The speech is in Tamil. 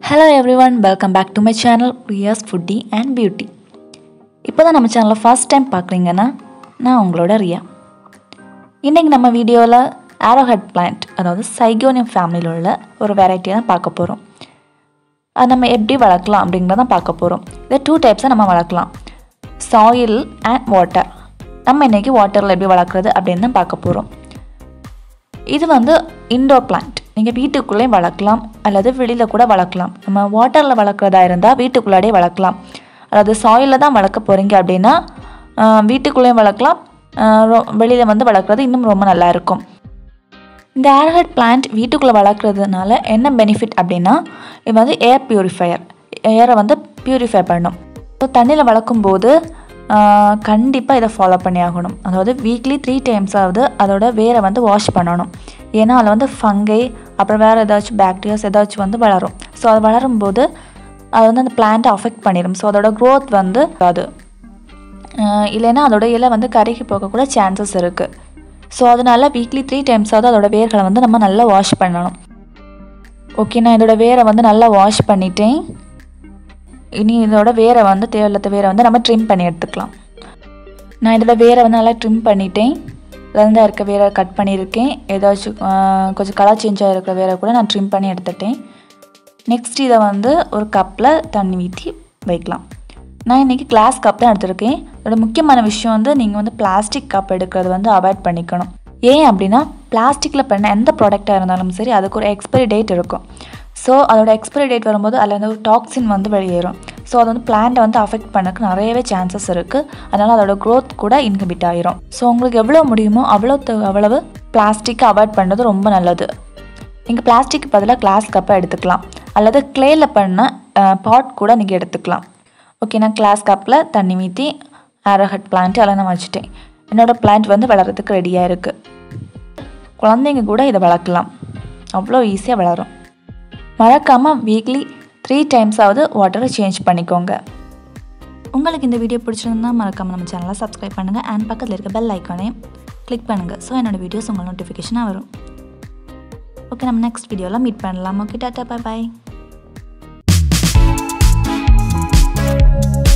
hello everyone welcome back to my channel Riyaz foodie and beauty இப்போ தான் நம்ம சேனலை ஃபர்ஸ்ட் டைம் பார்க்குறீங்கன்னா நான் உங்களோட ரியா இன்றைக்கி நம்ம வீடியோவில் ஆரோஹெட் பிளான்ட் அதாவது சைகோனியம் ஃபேமிலியில் உள்ள ஒரு வெரைட்டியை தான் பார்க்க போகிறோம் அது நம்ம எப்படி வளர்க்கலாம் அப்படிங்கிறத தான் பார்க்க போகிறோம் இதை டூ டைப்ஸாக நம்ம வளர்க்கலாம் சாயில் அண்ட் வாட்டர் நம்ம இன்றைக்கி வாட்டரில் எப்படி வளர்க்குறது அப்படின்னு தான் பார்க்க போகிறோம் இது வந்து இன்டோர் பிளான்ட் நீங்கள் வீட்டுக்குள்ளேயும் வளர்க்கலாம் அல்லது வெளியில் கூட வளர்க்கலாம் நம்ம வாட்டரில் வளர்க்குறதா இருந்தால் வீட்டுக்குள்ளாடே வளர்க்கலாம் அதாவது சாயிலில் தான் வளர்க்க போகிறீங்க அப்படின்னா ஆஹ், வீட்டுக்குள்ளேயும் வளர்க்கலாம் வெளியில் வந்து வளர்க்குறது இன்னும் ரொம்ப நல்லா இருக்கும் இந்த ஏர்ஹெட் பிளான்ட் வீட்டுக்குள்ளே வளர்க்குறதுனால என்ன பெனிஃபிட் அப்படின்னா இது வந்து ஏர் பியூரிஃபையர் ஏரை வந்து பியூரிஃபை பண்ணும் ஸோ தண்ணியில் வளர்க்கும்போது கண்டிப்பாக இதை ஃபாலோ பண்ணி ஆகணும் அதாவது வீக்லி த்ரீ டைம்ஸாவது அதோட வேரை வந்து வாஷ் பண்ணணும் ஏன்னா அதில் வந்து ஃபங்கை அப்புறம் வேறு ஏதாச்சும் பாக்டீரியாஸ் ஏதாச்சும் வந்து வளரும் ஸோ அது வளரும்போது அது வந்து அந்த பிளான்ட்டை அஃபெக்ட் பண்ணிடும் ஸோ அதோட க்ரோத் வந்து அது இல்லைன்னா அதோட இலை வந்து கருகி போக கூட சான்சஸ் இருக்குது ஸோ அதனால வீக்லி த்ரீ டைம்ஸாவது அதோட வேர்களை வந்து நம்ம நல்லா வாஷ் பண்ணணும் ஓகே நான் இதோட வேரை வந்து நல்லா வாஷ் பண்ணிட்டேன் இனி இதோட வேரை வந்து தேவையில்லாத வேரை வந்து நம்ம ட்ரிம் பண்ணி எடுத்துக்கலாம் நான் இதோட வேரை வந்து நல்லா ட்ரிம் பண்ணிட்டேன் இதில் இருக்க வேரை கட் பண்ணியிருக்கேன் ஏதாச்சும் ஆஹ், கொஞ்சம் கலர் சேஞ்ச் ஆகிருக்கிற வேரை கூட நான் ட்ரிம் பண்ணி எடுத்துட்டேன் நெக்ஸ்ட் இதை வந்து ஒரு கப்பில் தண்ணி ஊற்றி வைக்கலாம் நான் இன்றைக்கி கிளாஸ் கப் தான் எடுத்திருக்கேன் இதோட முக்கியமான விஷயம் வந்து நீங்கள் வந்து பிளாஸ்டிக் கப் எடுக்கிறது வந்து அவாய்ட் பண்ணிக்கணும் ஏன் அப்படின்னா பிளாஸ்டிக்கில் பண்ண எந்த ப்ராடக்டாக இருந்தாலும் சரி அதுக்கு ஒரு எக்ஸ்பைரி டேட் இருக்கும் ஸோ அதோட எக்ஸ்பைரி டேட் வரும்போது அதில் வந்து ஒரு டாக்ஸின் வந்து வெளியேறும் ஸோ அது வந்து பிளான்ட்டை வந்து அஃபெக்ட் பண்ணக்கு நிறையவே சான்சஸ் இருக்குது அதனால் அதோட க்ரோத் கூட இன்ஹிபிட் ஆயிரும் ஸோ உங்களுக்கு எவ்வளோ முடியுமோ அவ்வளோ அவ்வளவு பிளாஸ்டிக்கை அவாய்ட் பண்ணுறது ரொம்ப நல்லது நீங்கள் பிளாஸ்டிக் பதிலாக கிளாஸ் கப்பை எடுத்துக்கலாம் அல்லது க்ளேயில் பண்ண பாட் கூட நீங்கள் எடுத்துக்கலாம் ஓகே நான் கிளாஸ் கப்பில் தண்ணி ஊற்றி ஆரோஹட் பிளான்ட் எல்லாம் நான் வச்சுட்டேன் என்னோடய பிளான்ட் வந்து வளர்கிறதுக்கு ரெடியாக இருக்குது குழந்தைங்க கூட இதை வளர்க்கலாம் அவ்வளோ ஈஸியாக வளரும் மறக்காமல் வீக்லி த்ரீ டைம்ஸாவது வாட்டரை சேஞ்ச் பண்ணிக்கோங்க உங்களுக்கு இந்த வீடியோ பிடிச்சிருந்தா மறக்காமல் நம்ம சேனலை சப்ஸ்கிரைப் பண்ணுங்கள் அண்ட் பக்கத்தில் இருக்க பெல் ஐக்கானையும் கிளிக் பண்ணுங்கள் ஸோ என்னோடய வீடியோஸ் உங்களுக்கு நோட்டிஃபிகேஷனாக வரும் ஓகே நம்ம நெக்ஸ்ட் வீடியோவில் மீட் பண்ணலாம் ஓகே டாட்டா பை பாய்